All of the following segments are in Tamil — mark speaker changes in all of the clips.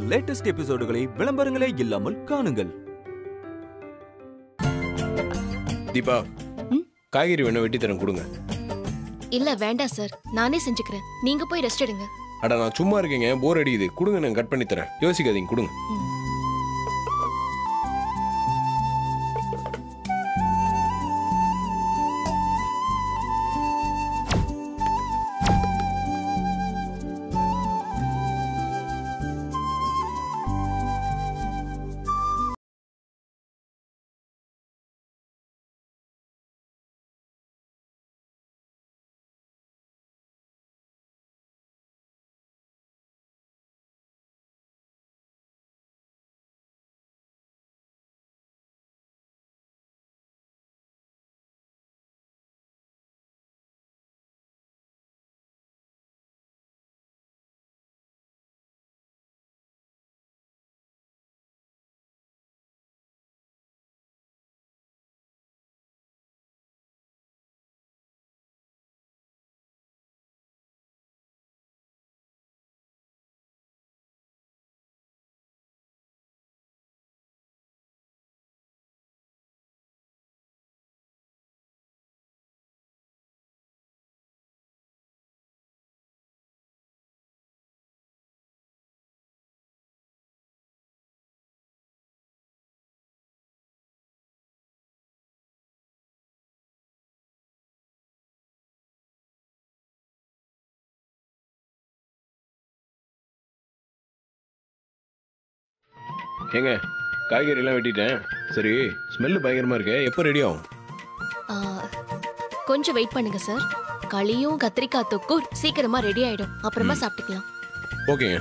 Speaker 1: லேட்டஸ்ட் எபிசோடுகளை விளம்பரங்களே இல்லாமல் காணுங்கள்
Speaker 2: தீபா
Speaker 3: ம்?
Speaker 2: காய்கறி வேணா வெட்டி தரேன் கொடுங்க
Speaker 3: இல்ல வேண்டாம் சார் நானே செஞ்சுக்கிறேன் நீங்க போய் ரெஸ்ட் எடுங்க
Speaker 2: அட நான் சும்மா இருக்கேங்க போர் அடிக்குது கொடுங்க நான் கட் பண்ணி தரேன் யோசிக்காதீங்க கொடுங்க
Speaker 3: ம்.
Speaker 2: ஏங்க காய்கறி எல்லாம் வெட்டிட்டேன் சரி ஸ்மெல்லு பயங்கரமா இருக்கே எப்போ ரெடி ஆகும்
Speaker 3: ஆ, கொஞ்சம் வெயிட் பண்ணுங்க சார் களியும் கத்திரிக்காய் தொக்கும் சீக்கிரமா ரெடி ஆயிடும் அப்புறமா சாப்பிட்டுக்கலாம்
Speaker 2: ஓகேங்க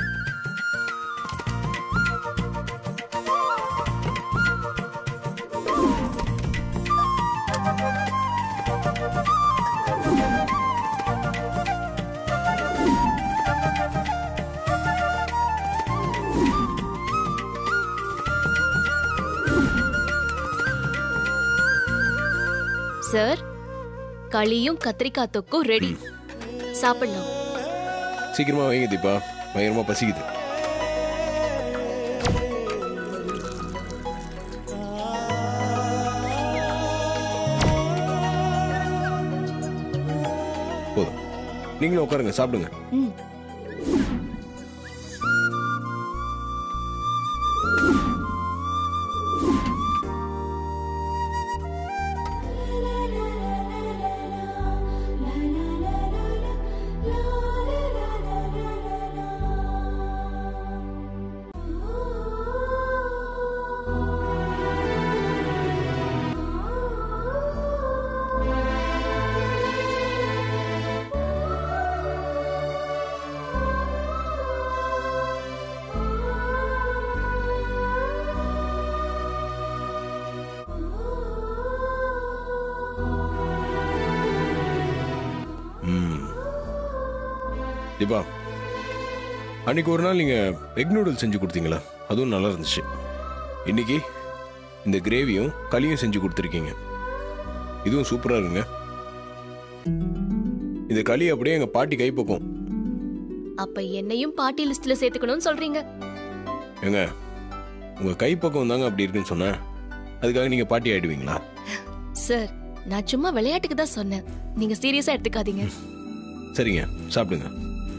Speaker 3: சார் களியும் கத்திரிக்காய் தொக்கும் ரெடி சாப்பிடலாம்
Speaker 2: சீக்கிரமா வைங்க தீபா பயங்கரமா பசிக்குது போதும் நீங்களும் உட்காருங்க சாப்பிடுங்க
Speaker 3: ம்
Speaker 2: ம் தீபா அன்னைக்கு ஒரு நாள் நீங்க எக் நூடுல்ஸ் செஞ்சு கொடுத்தீங்களா அதுவும் நல்லா இருந்துச்சு இன்னைக்கு இந்த கிரேவியும் களியும் செஞ்சு கொடுத்துருக்கீங்க இதுவும் சூப்பரா இருக்குங்க இந்த களி அப்படியே எங்க பாட்டி கைப்பக்கம்
Speaker 3: அப்ப என்னையும் பார்ட்டி லிஸ்ட்ல சேர்த்துக்கணும்னு சொல்றீங்க
Speaker 2: ஏங்க உங்க கைப்பக்கம் தாங்க அப்படி இருக்குன்னு சொன்னேன் அதுக்காக நீங்க பாட்டி ஆயிடுவீங்களா
Speaker 3: சார் நான் சும்மா விளையாட்டுக்கு தான் சொன்னேன் நீங்க சீரியஸா எடுத்துக்காதீங்க
Speaker 2: சரிங்க சாப்பிடுங்க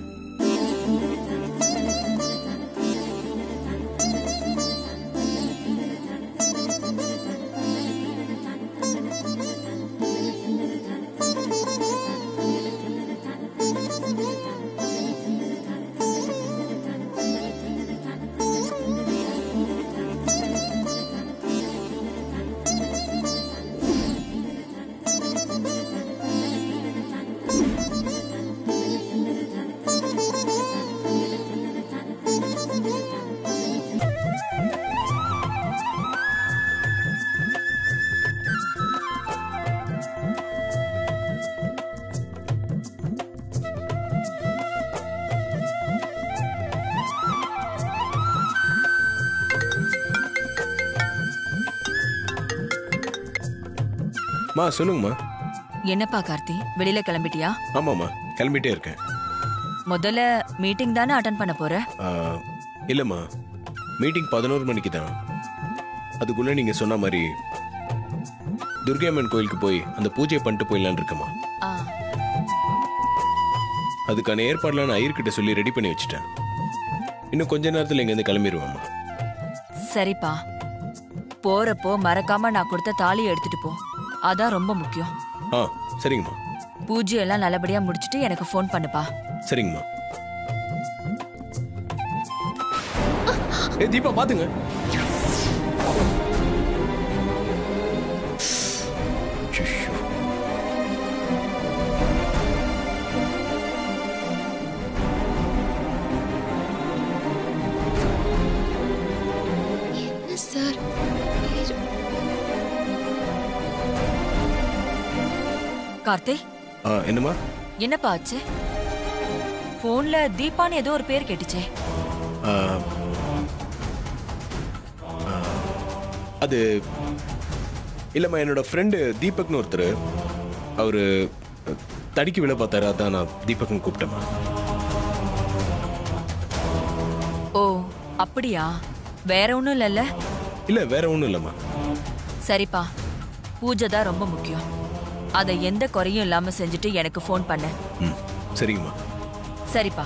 Speaker 2: மா சொல்லுங்கம்மா
Speaker 4: என்னப்பா கார்த்தி வெளியில கிளம்பிட்டியா
Speaker 2: ஆமாம்மா கிளம்பிட்டே இருக்கேன்
Speaker 4: முதல்ல மீட்டிங் தானே அட்டன் பண்ண போற
Speaker 2: ஆ, இல்லைம்மா மீட்டிங் பதினோரு மணிக்கு தான் அதுக்குள்ளே நீங்கள் சொன்ன மாதிரி துர்கையம்மன் கோயிலுக்கு போய் அந்த பூஜையை பண்ணிட்டு போயிடலான்னு இருக்கேம்மா
Speaker 4: ஆ
Speaker 2: அதுக்கான ஏற்பாடுலாம் நான் ஐயர்கிட்ட சொல்லி ரெடி பண்ணி வச்சுட்டேன் இன்னும் கொஞ்ச நேரத்தில் இங்கேருந்து கிளம்பிடுவேம்மா
Speaker 4: சரிப்பா போறப்போ மறக்காம நான் கொடுத்த தாலியை எடுத்துட்டு போ அதான் ரொம்ப முக்கியம்
Speaker 2: ஆ சரிங்கம்மா
Speaker 4: பூஜை எல்லாம் நல்லபடியா முடிச்சிட்டு எனக்கு ஃபோன் பண்ணுப்பா
Speaker 2: சரிங்கம்மா ஏ தீபா பாத்துங்க ஐயோ.
Speaker 3: என்ன சார் ஏ-
Speaker 4: கார்த்தி
Speaker 2: ஆ என்னம்மா
Speaker 4: என்னப்பா ஆச்சு போன்ல தீபான்னு ஏதோ ஒரு பேர் கேட்டுச்சே
Speaker 2: ஆ, ஆ, அது இல்லைம்மா என்னோட ஃப்ரெண்டு தீபக்னு ஒருத்தர் அவர் தடிக்கு விழ பார்த்தாரு அதான் நான் தீபக்னு கூப்பிட்டேம்மா
Speaker 4: ஓ அப்படியா வேற ஒண்ணும் இல்லைல்ல
Speaker 2: இல்லை வேற ஒன்றும் இல்லைம்மா
Speaker 4: சரிப்பா பூஜை தான் ரொம்ப முக்கியம் அதை எந்த குறையும் இல்லாம செஞ்சுட்டு எனக்கு ஃபோன் பண்ணு
Speaker 2: ம் சரிங்கம்மா
Speaker 4: சரிப்பா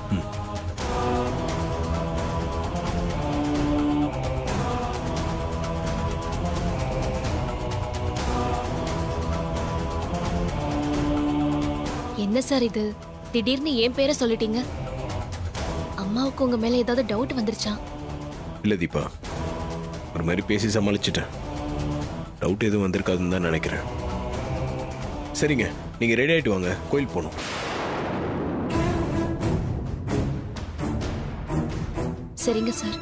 Speaker 3: என்ன சார் இது திடீர்னு என் பேரை சொல்லிட்டீங்க அம்மாவுக்கு உங்க மேல ஏதாவது டவுட் வந்துருச்சா
Speaker 2: இல்லை தீபா ஒரு மாதிரி பேசி சமாளிச்சிட்டேன் டவுட் எதுவும் வந்திருக்காதுன்னு தான் நினைக்கிறேன் சரிங்க நீங்கள் ரெடி ஆகிட்டு வாங்க கோயில் போகணும்
Speaker 3: சரிங்க சார்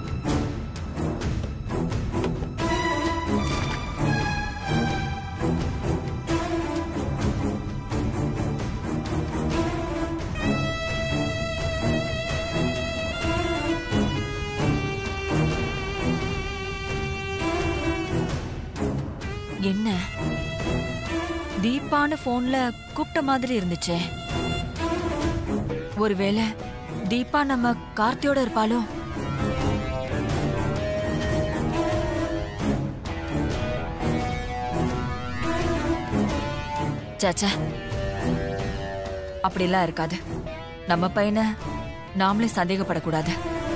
Speaker 4: என்ன தீபான்னு போன்ல கூப்பிட்ட மாதிரி இருந்துச்சே ஒருவேளை தீபா நம்ம கார்த்தியோட இருப்பாளோ சாச்சா அப்படிலாம் இருக்காது நம்ம பையனை நாமளே சந்தேகப்படக்கூடாது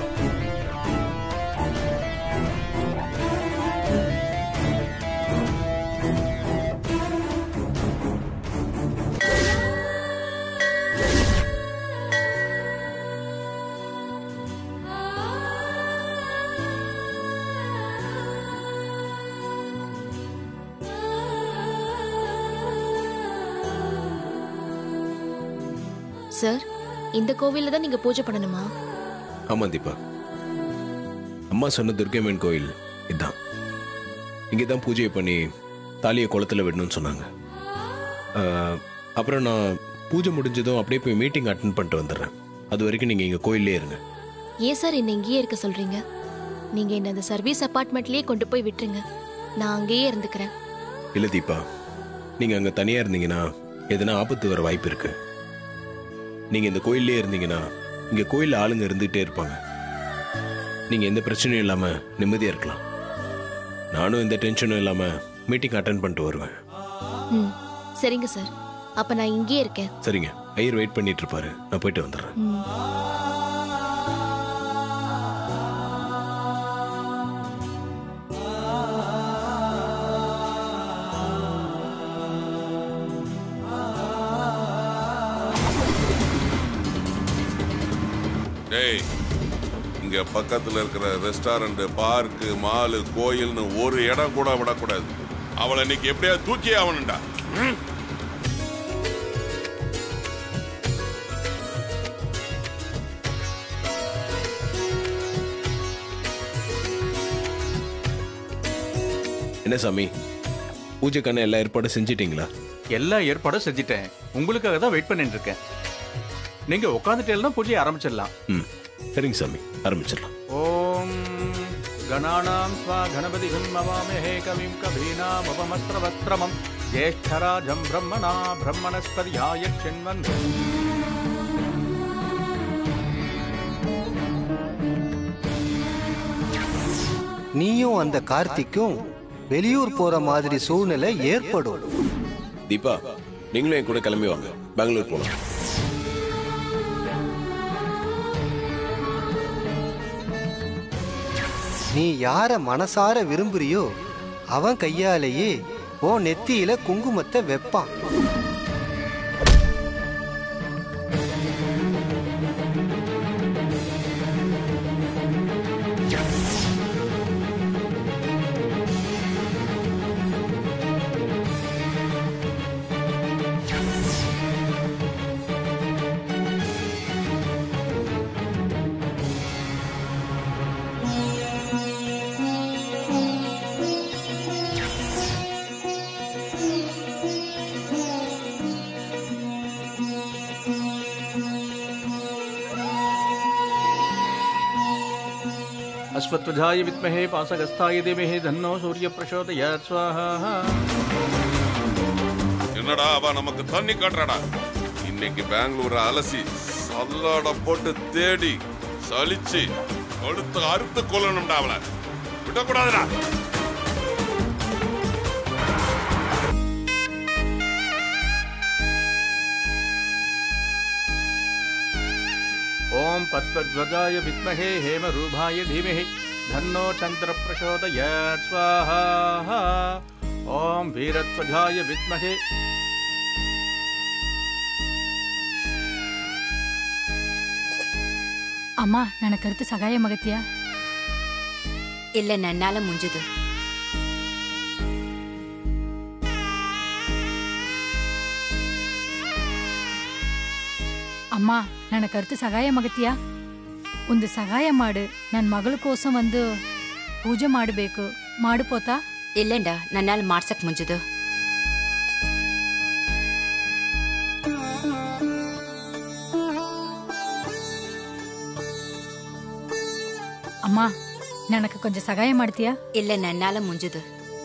Speaker 3: சார் இந்த கோவில்ல தான் நீங்க பூஜை பண்ணணுமா
Speaker 2: ஆமாம் தீபா அம்மா சொன்ன துர்க்கையம்மன் கோயில் இதுதான் இங்கே தான் பூஜையை பண்ணி தாலியை குளத்துல விடணும்னு சொன்னாங்க ஆ, அப்புறம் நான் பூஜை முடிஞ்சதும் அப்படியே போய் மீட்டிங் அட்டன் பண்ணிட்டு வந்துடுறேன் அது வரைக்கும் நீங்கள் இங்கே கோயிலே இருங்க
Speaker 3: ஏன் சார் என்ன இங்கேயே இருக்க சொல்றீங்க நீங்க என்ன அந்த சர்வீஸ் அபார்ட்மெண்ட்லயே கொண்டு போய் விட்டுருங்க நான் அங்கேயே இருந்துக்கிறேன்
Speaker 2: இல்லை தீபா நீங்கள் அங்கே தனியாக இருந்தீங்கன்னா எதனா ஆபத்து வர வாய்ப்பு இருக்கு நீங்கள் இந்த கோயிலே இருந்தீங்கன்னா இங்கே கோயிலில் ஆளுங்க இருந்துகிட்டே இருப்பாங்க நீங்கள் எந்த பிரச்சனையும் இல்லாமல் நிம்மதியாக இருக்கலாம் நானும் எந்த டென்ஷனும் இல்லாமல் மீட்டிங் அட்டன் பண்ணிட்டு வருவேன்
Speaker 3: ம் சரிங்க சார் அப்ப நான் இங்கேயே இருக்கேன்
Speaker 2: சரிங்க ஐயர் வெயிட் பண்ணிட்டு இருப்பாரு நான் போயிட்டு வந்துடுறேன்
Speaker 3: ம்
Speaker 5: டேய் இங்க பக்கத்துல இருக்கிற ரெஸ்டாரண்ட் பார்க்கு மாலு கோயில்னு ஒரு இடம் கூட விடக்கூடாது அவளை இன்னைக்கு எப்படியாவது தூக்கியே ஆகணும்டா ம்?
Speaker 2: என்ன சாமி பூஜைக்கான எல்லா ஏற்பாடும் செஞ்சிட்டீங்களா
Speaker 6: எல்லா ஏற்பாடும் செஞ்சுட்டேன் உங்களுக்காக தான் வெயிட் பண்ணிட்டு இருக்கேன் நீங்க உட்காந்துட்டேன்னா பூஜையை ஆரம்பிச்சிடலாம்
Speaker 2: ம் சரிங்க சாமி ஆரம்பிச்சிடலாம்
Speaker 6: ஓம் கணானாம் ஸ்வா கணபதி மவாமஹே கவிம் கபீனாமபமஸ்திரவஸ்திரமம் ஜேஷ்டராஜம் பிரம்மணா பிரம்மணஸ்பதியாய சென்வன்
Speaker 7: நீயும் அந்த கார்த்திக்கும் வெளியூர் போற மாதிரி சூழ்நிலை ஏற்படும்
Speaker 2: தீபா நீங்களும் என் கூட கிளம்பி வாங்க பெங்களூர் போகலாம்
Speaker 7: நீ யார மனசார விரும்புறியோ அவன் கையாலேயே உன் நெத்தியில குங்குமத்தை வைப்பான்
Speaker 6: அஸ்வத்வஜாய வித்மஹே பாசகஸ்தாய தேமஹே தன்னோ சூரிய பிரசோதயாத் ஸ்வாஹா
Speaker 5: என்னடா அவ நமக்கு தண்ணி காட்டுறாடா இன்னைக்கு பெங்களூரை அலசி சல்லாட போட்டு தேடி சலிச்சு கழுத்து அறுத்து கொல்லணும்டா அவளை விடக்கூடாதுடா
Speaker 6: ஓம் பத்மத்வஜாய வித்மஹே ஹேமரூபாய தீமஹி தன்னோ சந்திர பிரசோதயாத் ஸ்வாஹா ஓம் வீரத்வஜாய வித்மஹே
Speaker 8: ಅಮ್ಮ ನನ್ನ ಕರೆತು ಸಹಾಯ ಮಗತ್ಯಾ
Speaker 9: இல்ல நன்னால முடிஞ்சது
Speaker 8: ಅಮ್ಮ ನನ್ನ ಕರೆತು ಸಹಾಯ ಮಗತ್ಯಾ ಒಂದು ಸಹಾಯ ಮಾಡು ನನ್ನ ಮಗಳ ಕೋಸಂ ಒಂದು ಪೂಜೆ ಮಾಡಬೇಕು ಮಾಡು ಪೋತಾ
Speaker 9: இல்லண்டா நன்னால மார்சக் முடிஞ்சது
Speaker 8: ಅಮ್ಮ ನನಗೆ ಕೊಂಚ ಸಹಾಯ ಮಾಡ್ತೀಯಾ
Speaker 9: இல்ல நன்னால முடிஞ்சது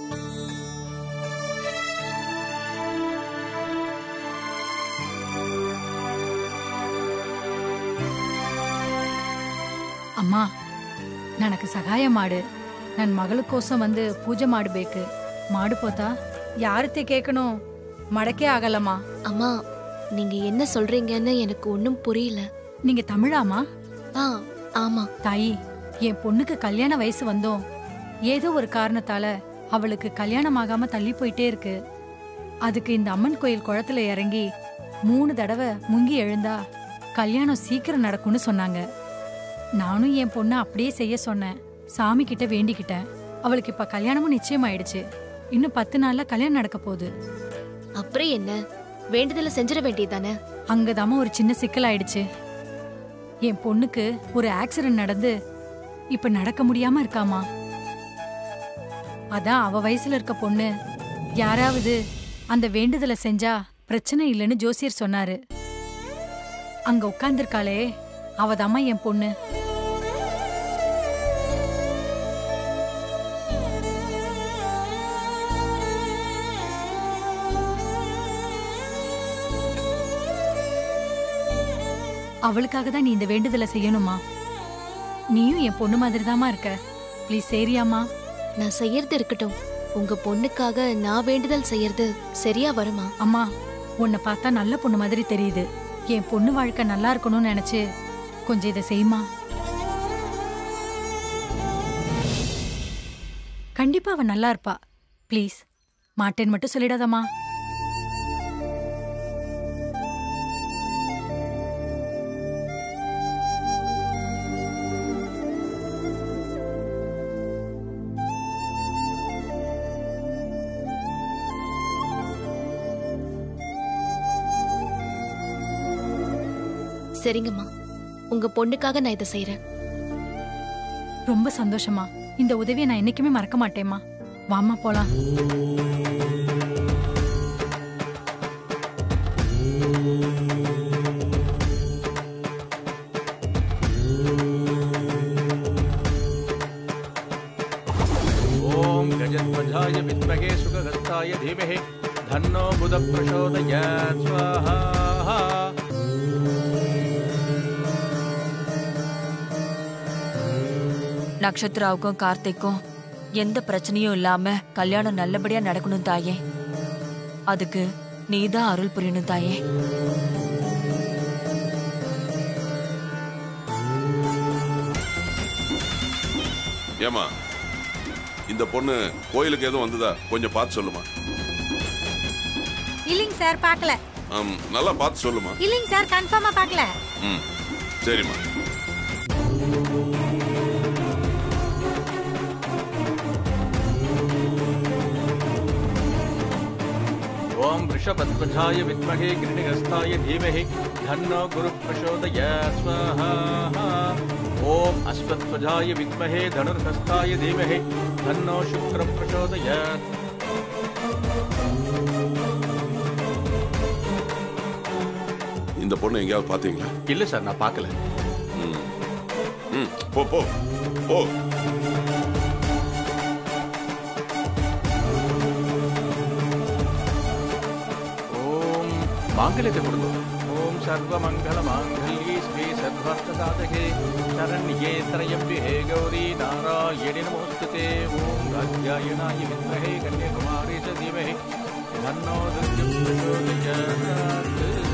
Speaker 8: ಅಮ್ಮ ನನಗೆ ಸಹಾಯ ಮಾಡು ನನ್ನ ಮಗಳಕ್ಕೋಸ್ಕರ ಒಂದು ಪೂಜೆ ಮಾಡಬೇಕು ಮಾಡು ಪೋತಾ ಯಾರತ್ತೆ கேட்கணும் மடக்கே ஆகலம்மா
Speaker 3: அம்மா நீங்க என்ன சொல்றீங்கன்னு எனக்கு ஒன்றும் புரியல
Speaker 8: நீங்க தமிழாமா
Speaker 3: ஆ ஆமா
Speaker 8: தாயி என் பொண்ணுக்கு கல்யாண வயசு வந்தோம் ஏதோ ஒரு காரணத்தால அவளுக்கு கல்யாணம் ஆகாம தள்ளி போயிட்டே இருக்கு அதுக்கு இந்த அம்மன் கோயில் குளத்துல இறங்கி மூணு தடவை முங்கி எழுந்தா கல்யாணம் சீக்கிரம் நடக்கும்னு சொன்னாங்க நானும் என் பொண்ணை அப்படியே செய்ய சொன்னேன் சாமி கிட்ட வேண்டிக்கிட்டேன் அவளுக்கு இப்ப கல்யாணமும் நிச்சயமாயிடுச்சு இன்னும் பத்து நாள்ல கல்யாணம் நடக்க போகுது
Speaker 3: அப்புறம் என்ன வேண்டுதலை செஞ்சிட வேண்டியதானே
Speaker 8: அங்கதாம்மா ஒரு சின்ன சிக்கல் ஆயிடுச்சு என் பொண்ணுக்கு ஒரு ஆக்சிடென்ட் நடந்து இப்ப நடக்க முடியாம இருக்காமா அதான் அவ வயசுல இருக்க பொண்ணு யாராவது அந்த வேண்டுதலை செஞ்சா பிரச்சனை இல்லைன்னு ஜோசியர் சொன்னாரு அங்க உட்கார்ந்திருக்காளே அவதாம்மா என் பொண்ணு அவளுக்காக தான் நீ இந்த வேண்டுதலை செய்யணுமா நீயும் என் பொண்ணு மாதிரி இருக்க ப்ளீஸ் சரியாம்மா
Speaker 3: நான் செய்யறது இருக்கட்டும் உங்க பொண்ணுக்காக நான் வேண்டுதல் செய்யறது சரியா வருமா
Speaker 8: அம்மா உன்னை பார்த்தா நல்ல பொண்ணு மாதிரி தெரியுது என் பொண்ணு வாழ்க்கை நல்லா இருக்கணும்னு நினைச்சு கொஞ்சம் இதை செய்யுமா கண்டிப்பா அவ நல்லா இருப்பா ப்ளீஸ் மாட்டேன்னு மட்டும் சொல்லிடாதம்மா
Speaker 3: சரிங்கம்மா உங்க பொண்ணுக்காக நான் இதை செய்யறேன்
Speaker 8: ரொம்ப சந்தோஷமா இந்த உதவியை நான் என்னைக்குமே மறக்க மாட்டேம்மா வாம்மா போலாம்
Speaker 6: ஓம் கஜத்வஜாய வித்மகே சுககஸ்தாய தீமஹி தன்னோ புத பிரசோதயாத் ஸ்வாஹா
Speaker 4: நக்ஷத்ராவுக்கும் கார்த்திக்கும் எந்த பிரச்சனையும் இல்லாம கல்யாணம் நல்லபடியா நடக்கணும் தாயே அதுக்கு நீதான் அருள் புரியணும் தாயே
Speaker 5: ஏமா இந்த பொண்ணு கோயிலுக்கு எதுவும் வந்ததா கொஞ்சம் பார்த்து சொல்லுமா
Speaker 8: இல்லைங்க சார் பார்க்கல
Speaker 5: ஆம், நல்லா பார்த்து சொல்லுமா
Speaker 8: இல்லைங்க சார் கன்ஃபார்மா பார்க்கல
Speaker 5: ம் சரிம்மா
Speaker 6: ஓம் ரிஷபத்வஜாய வித்மகே கிருணிகஸ்தாய தீமஹி தன்னோ குரு பிரசோதயாத் ஸ்வாஹா ஓம் அஸ்வத்வஜாய வித்மகே தனுர்ஹஸ்தாய தீமஹி தன்னோ சுக்ர பிரசோதயாத்
Speaker 5: இந்த பொண்ணு எங்கேயாவது பார்த்தீங்களா
Speaker 6: இல்ல சார் நான் பார்க்கல
Speaker 5: ம் ம் போ போ போ
Speaker 6: ஓம் மாங்கல்யத்தை கொடுங்க ஓம் சர்வ மங்கள மாங்கல்யே ஸ்ரீ சர்வார்த்த சாதகே சரண்யே திரயம்பிஹே கௌரி நாராயணி நமோஸ்துதே ஓம் காத்யாயனாய வித்மஹே கன்யாகுமாரி ச தீமஹி தன்னோ துர்யம் பிரச்சோதயாத்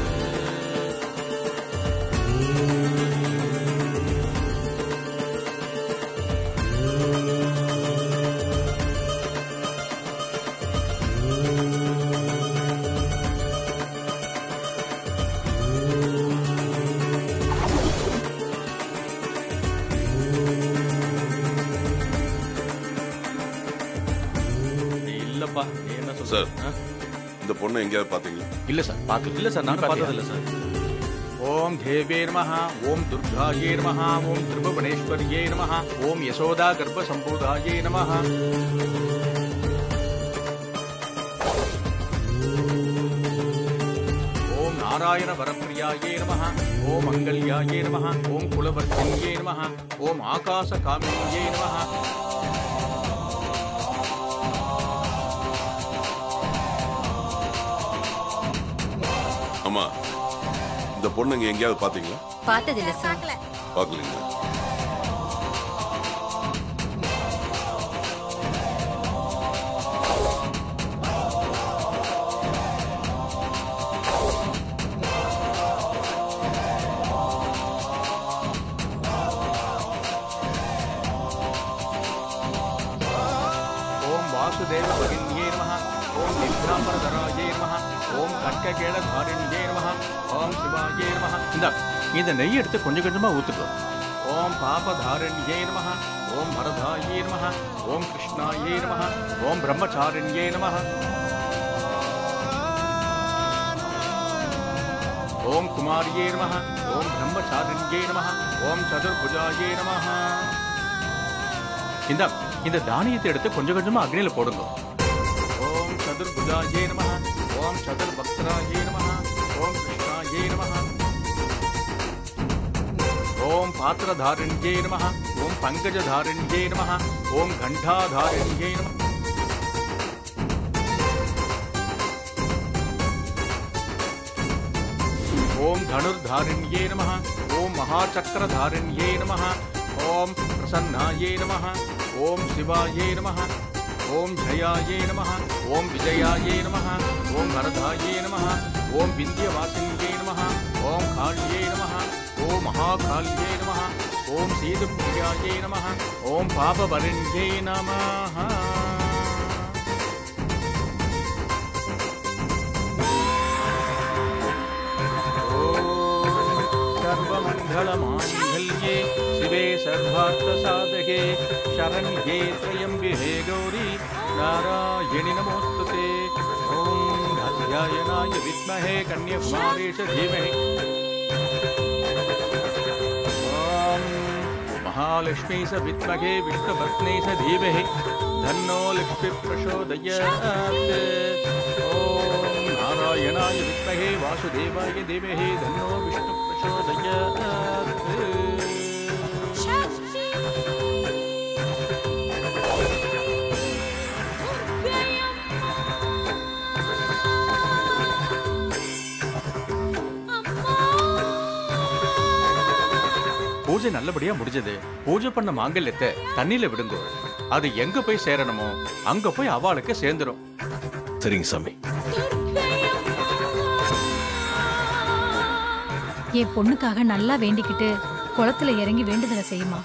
Speaker 6: இல்லப்பா நீ என்ன சொல்ற?
Speaker 5: சார்.
Speaker 6: ஆ?
Speaker 5: இந்த பொண்ணை எங்கேயாவது பார்த்தீங்களா
Speaker 6: இல்ல சார் பார்க்கல இல்ல சார் நான் பார்த்ததில்ல சார் ஓம் தேவே நமः ஓம் துர்காயே நமः ஓம் திரிபுவனேஸ்வரியே நமः ஓம் யசோதா கர்ப்ப சம்பூதாயே நமः ஓம் நாராயண வரப்பிரியாயே நமः ஓம் மங்கல்யாயே நமः ஓம் குலவர்த்தின்யே நமः ஓம் ஆகாச காமினியே நமः
Speaker 5: ஆமா இந்த பொண்ணுங்க எங்கேயாவது பார்த்தீங்களா
Speaker 9: பார்த்ததில்ல சார்
Speaker 5: பார்க்கலீங்களா
Speaker 6: ஓம் வாசுதேவ பகின்யே நமः ஓம் நித்ராம்பரதராயே நமः ஓம் கட்ககேளதாரிணியே நமः ஓம் சிவாயே நமः இந்த இந்த நெய் எடுத்து கொஞ்சம் கொஞ்சமா ஊத்துட்டோம் ஓம் பாபதாரண்யே நமः ஓம் வரதாயே நமः ஓம் கிருஷ்ணாயே நமः ஓம் பிரம்மச்சாரிண்யே நமः ஓம் குமாரியே நமः ஓம் பிரம்மச்சாரிண்யே நமः ஓம் சதுர்புஜாயே நமः இந்த இந்த தானியத்தை எடுத்து கொஞ்சம் கொஞ்சமா அக்னியில போடுங்க ஓம் சதுர்புஜாயே நமः ஓம் சதுர்பக்தராயே நமः ஓம் கிருஷ்ணாயே நமः ஓம் பாத்திரதாரிண்யே நமः ஓம் பங்கஜதாரிண்யே நமः ஓம் கண்டாதாரிண்யே நமः ஓம் தனுர்தாரிண்யே நமः ஓம் மகாசக்கரதாரிண்யே நமः ஓம் பிரசன்னாயே நமः ஓம் சிவாயே நமः ஓம் ஜயாயே நமः ஓம் விஜயாயே நமः ஓம் வரதாயே நமः ஓம் விந்தியவாசின்யே நமः ஓம் காளியே நமः ஓம் மகாகாளியே நமः ஓம் சீதுப்பிரியாயே நமः ஓம் பாபவரிண்யே நமः सर्वमङ्गलमाङ्गल्ये शिवे सर्वार्थसाधके शरण्ये त्र्यम्बिहे गौरी नारायणि नमोऽस्तु ते ॐ अध्यायनाय विद्महे कन्याकुमारी च धीमहि ॐ महालक्ष्मी स विद्महे विष्णुपत्नी स धीमहि धन्नो लक्ष्मी प्रचोदयात् ॐ नारायणाय विद्महे वासुदेवाय धीमहि धन्नो विष्णु प्रचोदयात् பூஜை நல்லபடியா முடிஞ்சது பூஜை பண்ண மாங்கல்யத்தை தண்ணியில விடுங்க அது எங்க போய் சேரணுமோ அங்க போய் அவளுக்கு சேர்ந்துடும்
Speaker 2: சரிங்க சாமி
Speaker 8: என் பொண்ணுக்காக நல்லா வேண்டிக்கிட்டு குளத்துல இறங்கி வேண்டுதலை செய்யுமா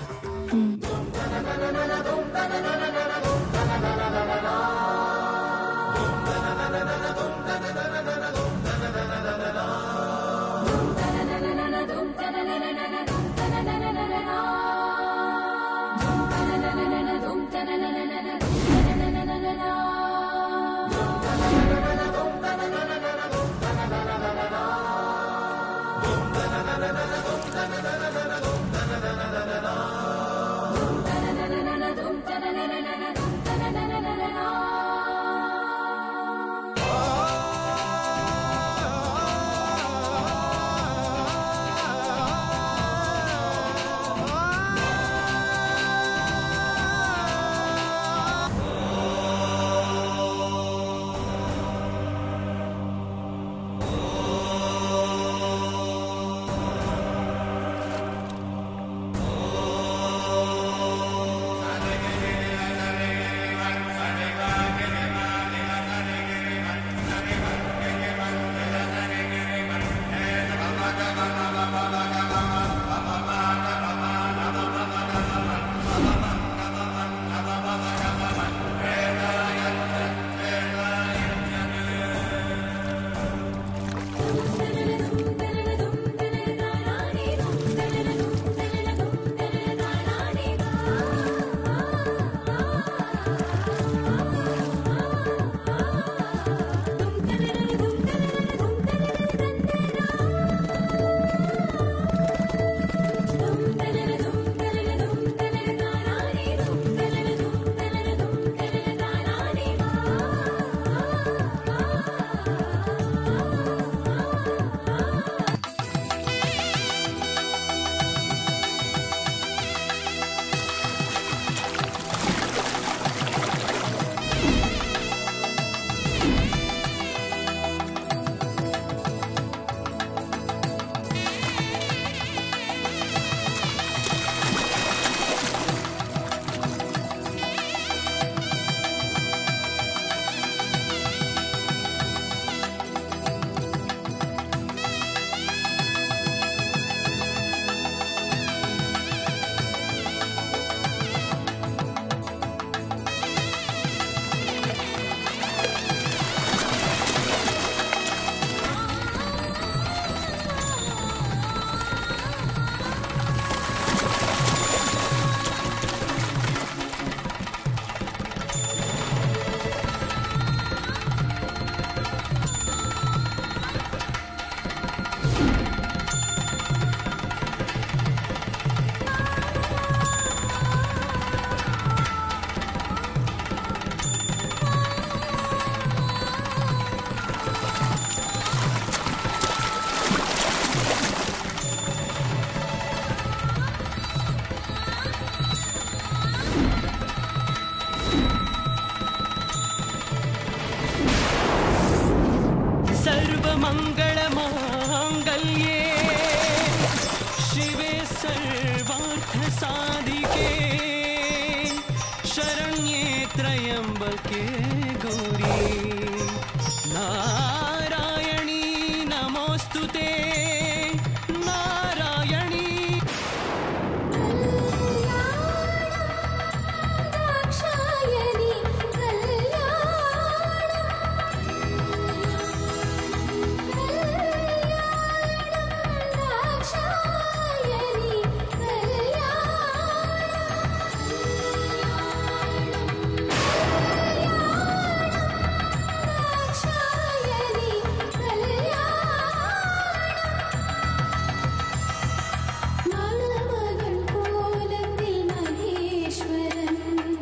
Speaker 10: सर्वमङ्गलमाङ्गल्ये शिवे सर्वार्थसाधिके शरण्ये त्र्यम्बके गौरी नारायणी नमोऽस्तु ते नारायणी
Speaker 11: மணமகன் கோலத்தில் மகேஸ்வரன்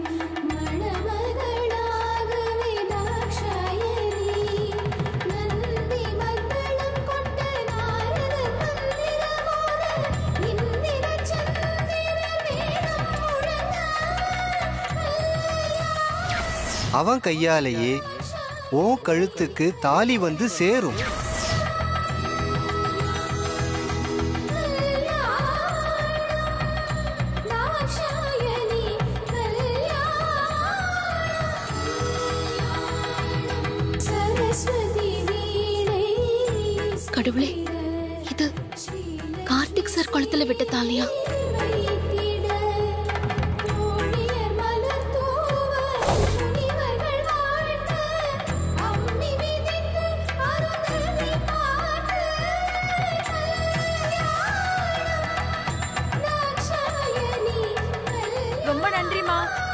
Speaker 11: மணமகளாகவே தாக்ஷாயணி நந்தி மங்களம் கொண்ட நாரதன் மந்திரமோத இந்திர சந்திர மேகம் முழங்க
Speaker 7: அவன் கையாலேயே உன் கழுத்துக்கு தாலி வந்து சேரும்
Speaker 11: தாக்ஷாயணி கல்யாணம்
Speaker 3: கடவுளே இது கார்த்திக் சார் குளத்துல விட்ட தாலியா
Speaker 8: ரொம்ப நன்றிமா